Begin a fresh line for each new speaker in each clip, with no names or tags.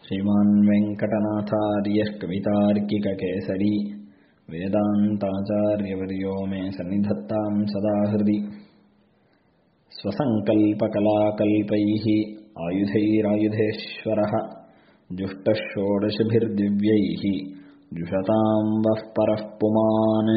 श्रीमान् वेङ्कटनाथार्यः कवितार्किककेसरी वेदान्ताचार्यवर्यो मे सन्निधत्तां सदा हृदि स्वसङ्कल्पकलाकल्पैः आयुधैरायुधेश्वरः जुष्टः षोडशभिर्दिव्यैः जुषतां वः परः पुमान्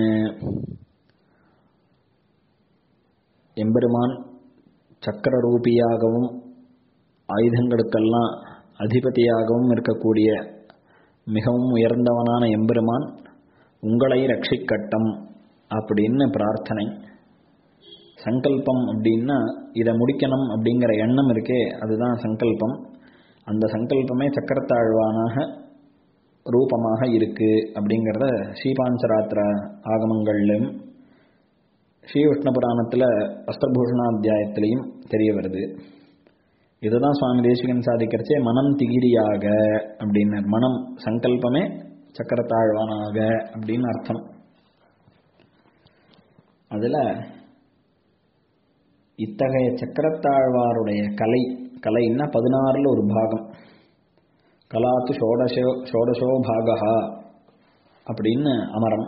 எம்பெருமான் சக்கரரூபியாகவும் ஆயுதங்களுக்கெல்லாம் அதிபதியாகவும் இருக்கக்கூடிய மிகவும் உயர்ந்தவனான எம்பெருமான் உங்களை ரட்சிக்கட்டும் அப்படின்னு பிரார்த்தனை சங்கல்பம் அப்படின்னா இதை முடிக்கணும் அப்படிங்கிற எண்ணம் இருக்கே அதுதான் சங்கல்பம் அந்த சங்கல்பமே சக்கரத்தாழ்வானாக ரூபமாக இருக்கு அப்படிங்கிறத ஸ்ரீபாஞ்சராத்திர ஆகமங்கள்லையும் ஸ்ரீ விஷ்ணு புராணத்தில் அஸ்திரபூஷணாத்தியாயத்திலையும் தெரிய வருது இதுதான் சுவாமி தேசிகன் சாதிக்கிறச்சே மனம் திகிரியாக அப்படின்னு மனம் சங்கல்பமே சக்கரத்தாழ்வானாக அப்படின்னு அர்த்தம் அதில் இத்தகைய சக்கரத்தாழ்வாருடைய கலை கலைன்னா பதினாறுல ஒரு பாகம் கலாத்து ஷோடசோ ஷோடசோ பாகா அப்படின்னு அமரம்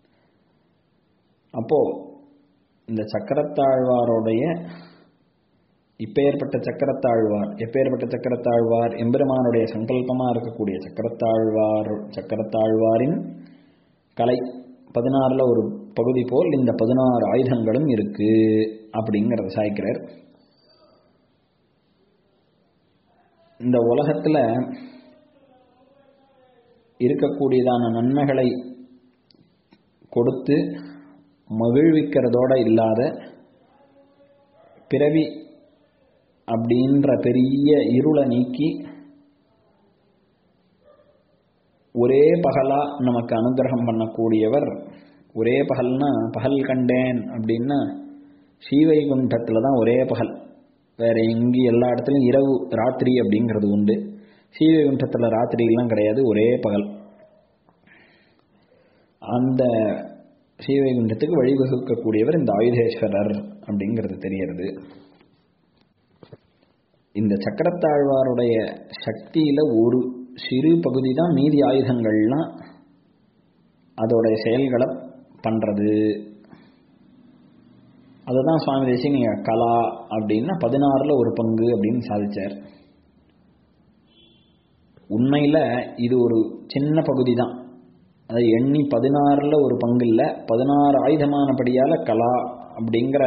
அப்போ இந்த சக்கரத்தாழ்வாருடைய இப்பேற்பட்ட சக்கரத்தாழ்வார் எப்பேற்பட்ட சக்கரத்தாழ்வார் எம்பெருமானுடைய சங்கல்பமா இருக்கக்கூடிய சக்கரத்தாழ்வார் சக்கரத்தாழ்வாரின் கலை பதினாறுல ஒரு பகுதி போல் இந்த பதினாறு ஆயுதங்களும் இருக்கு அப்படிங்கிறத சாய்க்கிறார் இந்த உலகத்துல இருக்கக்கூடியதான நன்மைகளை கொடுத்து மகிழ்விக்கிறதோட இல்லாத பிறவி அப்படின்ற பெரிய இருளை நீக்கி ஒரே பகலா நமக்கு அனுகிரகம் பண்ணக்கூடியவர் ஒரே பகல்னா பகல் கண்டேன் அப்படின்னா ஸ்ரீவைகுண்டத்தில் தான் ஒரே பகல் வேற எங்கேயும் எல்லா இடத்துலையும் இரவு ராத்திரி அப்படிங்கிறது உண்டு ஸ்ரீவைகுண்டத்தில் ராத்திரிலாம் கிடையாது ஒரே பகல் அந்த ஸ்ரீவைகுண்டத்துக்கு வழிவகுக்கக்கூடியவர் இந்த ஆயுதேஸ்வரர் அப்படிங்கிறது தெரியறது இந்த சக்கரத்தாழ்வாருடைய சக்தியில ஒரு சிறு பகுதி தான் மீதி ஆயுதங்கள்லாம் அதோடைய செயல்களை பண்றது அதுதான் சுவாமி தேசிய கலா அப்படின்னா பதினாறுல ஒரு பங்கு அப்படின்னு சாதிச்சார் உண்மையில இது ஒரு சின்ன பகுதி தான் அது எண்ணி பதினாறுல ஒரு பங்கு இல்லை பதினாறு ஆயுதமானபடியால கலா அப்படிங்கிற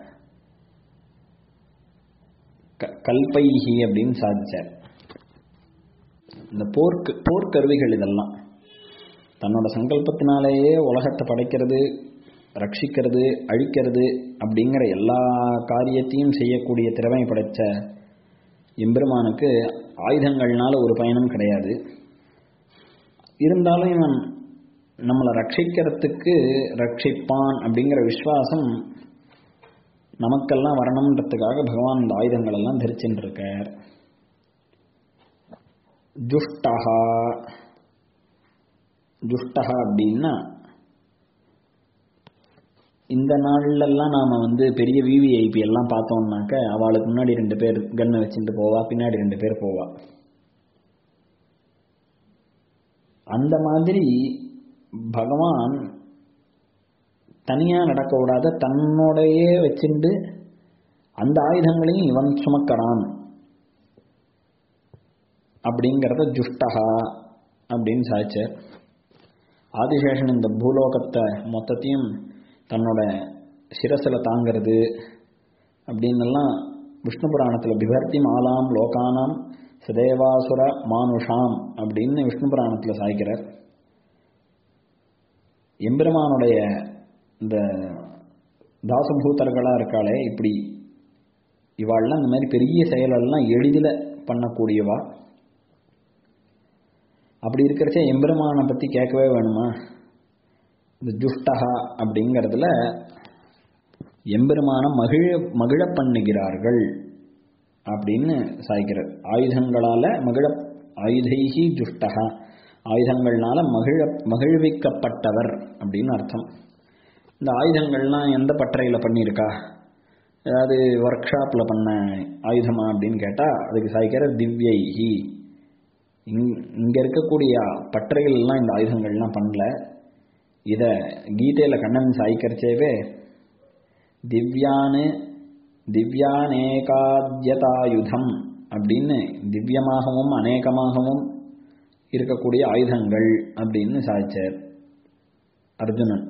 கல்பைகி அப்படின்னு சாதிச்சார் இந்த போர்க்கு போர்க்கருவிகள் இதெல்லாம் தன்னோட சங்கல்பத்தினாலேயே உலகத்தை படைக்கிறது ரட்சிக்கிறது அழிக்கிறது அப்படிங்கிற எல்லா காரியத்தையும் செய்யக்கூடிய திறமை படைத்த எம்பெருமானுக்கு ஆயுதங்கள்னால ஒரு பயனும் கிடையாது இருந்தாலும் இவன் நம்மளை ரட்சிக்கிறதுக்கு ரட்சிப்பான் அப்படிங்கிற விஸ்வாசம் நமக்கெல்லாம் வரணுன்றதுக்காக பகவான் இந்த ஆயுதங்கள் எல்லாம் தரிச்சுட்டு இருக்கார் ஜுஷ்டஹா ஜுஷ்டஹா அப்படின்னா இந்த நாள்லெல்லாம் நாம வந்து பெரிய விவிஐபி எல்லாம் பார்த்தோம்னாக்க அவளுக்கு முன்னாடி ரெண்டு பேர் கன்னை வச்சுட்டு போவா பின்னாடி ரெண்டு பேர் போவா அந்த மாதிரி பகவான் தனியா நடக்க விடாத தன்னோடையே வச்சுண்டு அந்த ஆயுதங்களையும் இவன் சுமக்கிறான் அப்படிங்கிறத ஜுஷ்டகா அப்படின்னு சாய்ச்சார் ஆதிசேஷன் இந்த பூலோகத்தை மொத்தத்தையும் தன்னோட சிரசில் தாங்கிறது அப்படின்னெல்லாம் விஷ்ணு புராணத்தில் பிபர்த்தி மாலாம் லோகானாம் சதேவாசுர மானுஷாம் அப்படின்னு விஷ்ணு புராணத்தில் சாய்க்கிறார் எம்பெருமானுடைய இந்த தாசபூதர்களாக இருக்காளே இப்படி இவாள்லாம் இந்த மாதிரி பெரிய செயலெல்லாம் எளிதில் பண்ணக்கூடியவா அப்படி இருக்கிறச்ச எம்பெருமானை பற்றி கேட்கவே வேணுமா இந்த ஜுஷ்டகா அப்படிங்கிறதுல எம்பெருமான மகிழ மகிழ பண்ணுகிறார்கள் அப்படின்னு சாய்க்கிறார் ஆயுதங்களால மகிழ ஆயுதைகி ஜுஷ்டகா ஆயுதங்கள்னால மகிழ மகிழ்விக்கப்பட்டவர் அப்படின்னு அர்த்தம் இந்த ஆயுதங்கள்லாம் எந்த பட்டறையில் பண்ணியிருக்கா ஏதாவது ஒர்க் ஷாப்பில் பண்ண ஆயுதமா அப்படின்னு கேட்டால் அதுக்கு சாய்க்கிற திவ்யைஹி இங் இங்கே இருக்கக்கூடிய பற்றைகள் எல்லாம் இந்த ஆயுதங்கள்லாம் பண்ணல இதை கீதையில் கண்ணன் சாய்க்கரிச்சேவே திவ்யானு திவ்யானேகாத்யதாயுதம் அப்படின்னு திவ்யமாகவும் அநேகமாகவும் இருக்கக்கூடிய ஆயுதங்கள் அப்படின்னு சாய்ச்சார் அர்ஜுனன்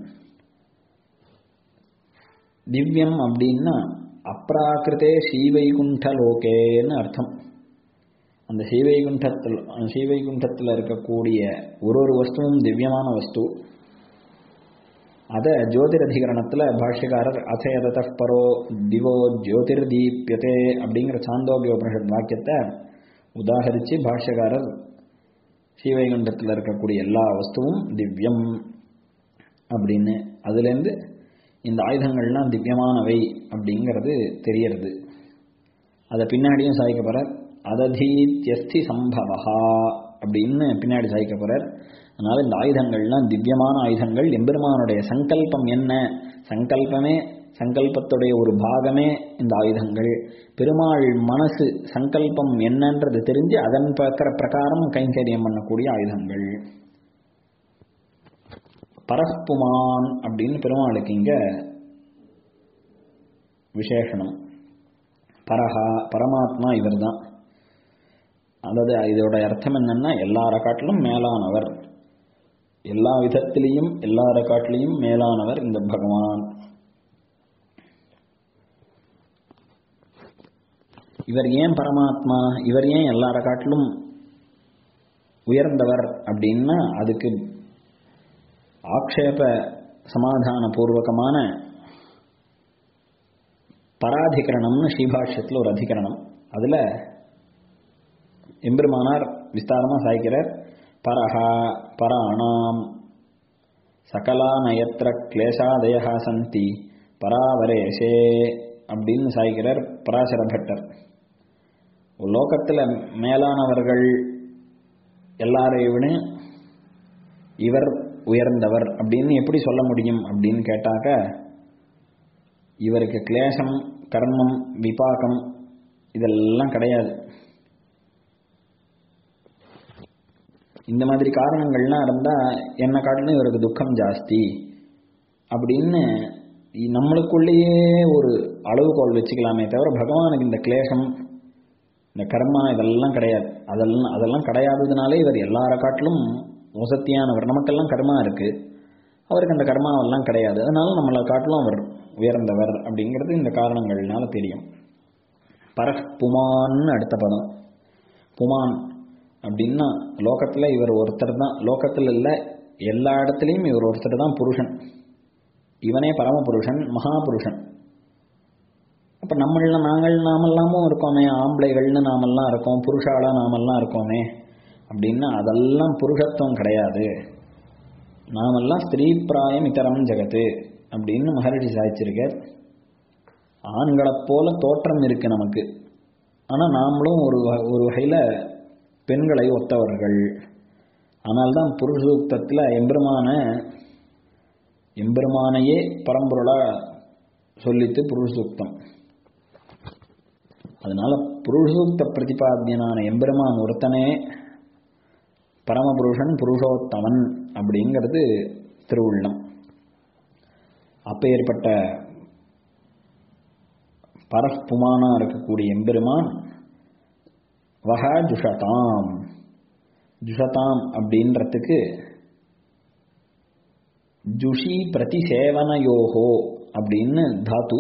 திவ்யம் அப்படின்னா அப்ராக்கிருத்தே ஸ்ரீவைகுண்ட லோகேன்னு அர்த்தம் அந்த ஸ்ரீவைகுண்டத்தில் ஸ்ரீவைகுண்டத்தில் இருக்கக்கூடிய ஒரு ஒரு வஸ்துவும் திவ்யமான வஸ்து அதை ஜோதிரதிகரணத்தில் பாஷ்யக்காரர் அசயதத பரோ திவோ ஜோதிர் தீப்யதே அப்படிங்கிற சாந்தோக்கிய உபனிஷத் வாக்கியத்தை உதாகரித்து பாஷ்யக்காரர் ஸ்ரீவைகுண்டத்தில் இருக்கக்கூடிய எல்லா வஸ்துவும் திவ்யம் அப்படின்னு அதுலேருந்து இந்த ஆயுதங்கள்லாம் திவ்யமானவை அப்படிங்கிறது தெரியறது அதை பின்னாடியும் சாய்க்க போகிறார் அததீத்யஸ்தி சம்பவா அப்படின்னு பின்னாடி சாய்க்க போகிறார் அதனால் இந்த ஆயுதங்கள்லாம் திவ்யமான ஆயுதங்கள் எம்பெருமானுடைய சங்கல்பம் என்ன சங்கல்பமே சங்கல்பத்துடைய ஒரு பாகமே இந்த ஆயுதங்கள் பெருமாள் மனசு சங்கல்பம் என்னன்றது தெரிஞ்சு அதன் பார்க்குற பிரகாரம் கைங்கரியம் பண்ணக்கூடிய ஆயுதங்கள் பரப்புமான் அப்படின்னு பெருமாளுக்கு இங்க விசேஷனம் பரஹா பரமாத்மா இவர் தான் அதாவது இதோட அர்த்தம் என்னன்னா எல்லார காட்டிலும் மேலானவர் எல்லா விதத்திலையும் எல்லார காட்டிலையும் மேலானவர் இந்த பகவான் இவர் ஏன் பரமாத்மா இவர் ஏன் எல்லார காட்டிலும் உயர்ந்தவர் அப்படின்னா அதுக்கு ஆக்ஷேப சமாதான பூர்வகமான பராதிகரணம்னு ஸ்ரீபாஷ்யத்தில் ஒரு அதிகரணம் அதில் எம்பெருமானார் விஸ்தாரமாக சாய்க்கிறார் பரஹா பராணாம் சகலானயத்திர கிளேசாதயா சந்தி பராவரேஷே அப்படின்னு சாய்க்கிறார் பராசர பட்டர் லோகத்தில் மேலானவர்கள் எல்லாரையும் விட இவர் உயர்ந்தவர் அப்படின்னு எப்படி சொல்ல முடியும் அப்படின்னு கேட்டாக்க இவருக்கு கிளேசம் கர்மம் விபாகம் இதெல்லாம் கிடையாது இந்த மாதிரி காரணங்கள்லாம் இருந்தால் என்ன காட்டிலும் இவருக்கு துக்கம் ஜாஸ்தி அப்படின்னு நம்மளுக்குள்ளேயே ஒரு அளவுகோல் வச்சுக்கலாமே தவிர பகவானுக்கு இந்த கிளேசம் இந்த கர்மா இதெல்லாம் கிடையாது அதெல்லாம் அதெல்லாம் கிடையாததுனாலே இவர் எல்லார காட்டிலும் வசத்தியானவர் நமக்கெல்லாம் கர்மா இருக்கு அவருக்கு அந்த கர்மாவெல்லாம் கிடையாது அதனால நம்மளை காட்டிலும் அவர் உயர்ந்தவர் அப்படிங்கிறது இந்த காரணங்கள்னால தெரியும் பரஹ் புமான்னு அடுத்த பதம் புமான் அப்படின்னா லோகத்தில் இவர் ஒருத்தர் தான் லோகத்தில் இல்லை எல்லா இடத்துலையும் இவர் ஒருத்தர் தான் புருஷன் இவனே பரமபுருஷன் மகாபுருஷன் அப்போ நம்மள நாங்கள் நாமெல்லாமும் இருக்கோமே ஆம்பளைகள்னு நாமெல்லாம் இருக்கோம் புருஷாளாக நாமெல்லாம் இருக்கோமே அப்படின்னா அதெல்லாம் புருஷத்துவம் கிடையாது நாமெல்லாம் ஸ்திரீ பிராயம் இதரம் ஜெகத்து அப்படின்னு மகரிஷி சாதிச்சிருக்கார் ஆண்களைப் போல தோற்றம் இருக்கு நமக்கு ஆனால் நாமளும் ஒரு ஒரு வகையில் பெண்களை ஒத்தவர்கள் ஆனால்தான் புருஷசூக்தத்தில் எம்பெருமான எம்பெருமானையே பரம்பொருளாக சொல்லித்து புருஷசூக்தம் அதனால புருஷசூக்த பிரதிபாத்தியனான எம்பெருமான் ஒருத்தனே பரமபுருஷன் புருஷோத்தமன் அப்படிங்கிறது திருவுள்ளம் அப்பேற்பட்ட பரப்புமானா இருக்கக்கூடிய எம்பெருமான் வஹ ஜுஷதாம் ஜுஷதாம் அப்படின்றதுக்கு ஜுஷி பிரதிசேவனயோகோ அப்படின்னு தாத்து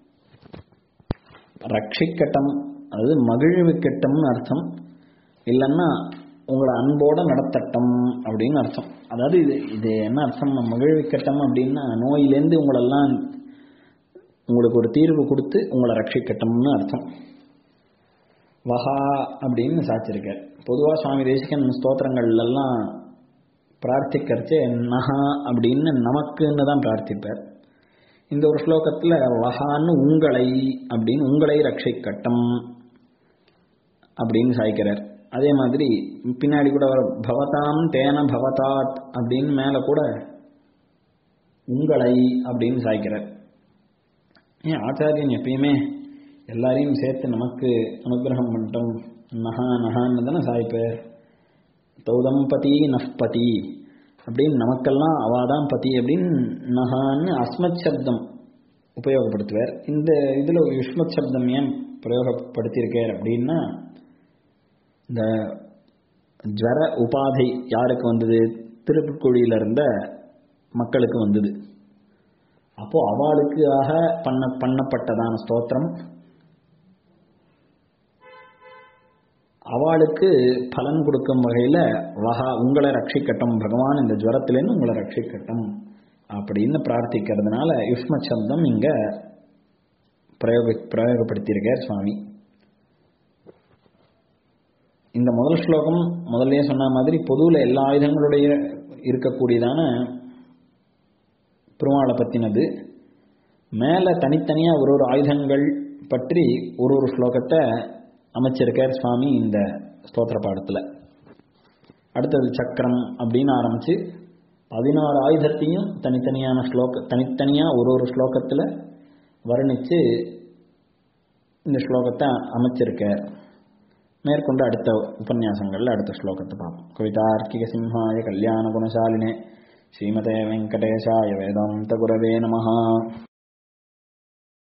ரட்சிக்கட்டம் அதாவது மகிழ்விக்கட்டம்னு அர்த்தம் இல்லைன்னா உங்களை அன்போட நடத்தட்டம் அப்படின்னு அர்த்தம் அதாவது இது இது என்ன அர்த்தம் மகிழ்விக்கட்டம் அப்படின்னா நோயிலேருந்து உங்களெல்லாம் உங்களுக்கு ஒரு தீர்வு கொடுத்து உங்களை ரட்சிக்கட்டும்னு அர்த்தம் வஹா அப்படின்னு சாச்சிருக்கார் பொதுவாக சுவாமி தேசிகன் ஸ்தோத்திரங்கள்லாம் பிரார்த்திக்கிறச்சே நஹா அப்படின்னு நமக்குன்னு தான் பிரார்த்திப்பார் இந்த ஒரு ஸ்லோகத்தில் வஹான்னு உங்களை அப்படின்னு உங்களை ரட்சிக்கட்டும் அப்படின்னு சாய்க்கிறார் அதே மாதிரி பின்னாடி கூட பவதாம் தேன பவதாத் அப்படின்னு மேலே கூட உங்களை அப்படின்னு சாய்க்கிறார் ஏன் ஆச்சாரியன் எப்பயுமே எல்லாரையும் சேர்த்து நமக்கு அனுகிரகம் பண்ணிட்டோம் நகா நகான்னு தானே சாய்ப்பார் தௌதம்பதி நஃபதி அப்படின்னு நமக்கெல்லாம் அவாதான் பதி அப்படின்னு நகான்னு அஸ்மத் சப்தம் உபயோகப்படுத்துவார் இந்த இதில் யுஷ்மத் சப்தம் ஏன் பிரயோகப்படுத்தியிருக்கார் அப்படின்னா இந்த ஜர உபாதை யாருக்கு வந்தது திருப்புக்குழியில் இருந்த மக்களுக்கு வந்தது அப்போ அவளுக்காக பண்ண பண்ணப்பட்டதான ஸ்தோத்திரம் அவளுக்கு பலன் கொடுக்கும் வகையில் வகா உங்களை ரட்சிக்கட்டும் பகவான் இந்த ஜுவரத்திலேருந்து உங்களை ரட்சிக்கட்டும் அப்படின்னு பிரார்த்திக்கிறதுனால யுஷ்ம சப்தம் இங்க பிரயோக பிரயோகப்படுத்தியிருக்கார் சுவாமி இந்த முதல் ஸ்லோகம் முதல்லயே சொன்ன மாதிரி பொதுவில் எல்லா ஆயுதங்களுடைய இருக்கக்கூடியதான பெருமாளை பற்றினது மேலே தனித்தனியாக ஒரு ஒரு ஆயுதங்கள் பற்றி ஒரு ஒரு ஸ்லோகத்தை அமைச்சிருக்கார் சுவாமி இந்த ஸ்தோத்திர பாடத்தில் அடுத்தது சக்கரம் அப்படின்னு ஆரம்பித்து பதினாறு ஆயுதத்தையும் தனித்தனியான ஸ்லோக தனித்தனியாக ஒரு ஒரு ஸ்லோகத்தில் வர்ணித்து இந்த ஸ்லோகத்தை அமைச்சிருக்கார் மேற்கொண்டு அடுத்த உபன்யாசங்களில் அடுத்த ஸ்லோகத்தை பார்ப்போம் கவிதார்க்கிக சிம்ஹாய கல்யாண குணசாலினே ஸ்ரீமதே வெங்கடேஷாய வேதாந்த குரவே நமஹா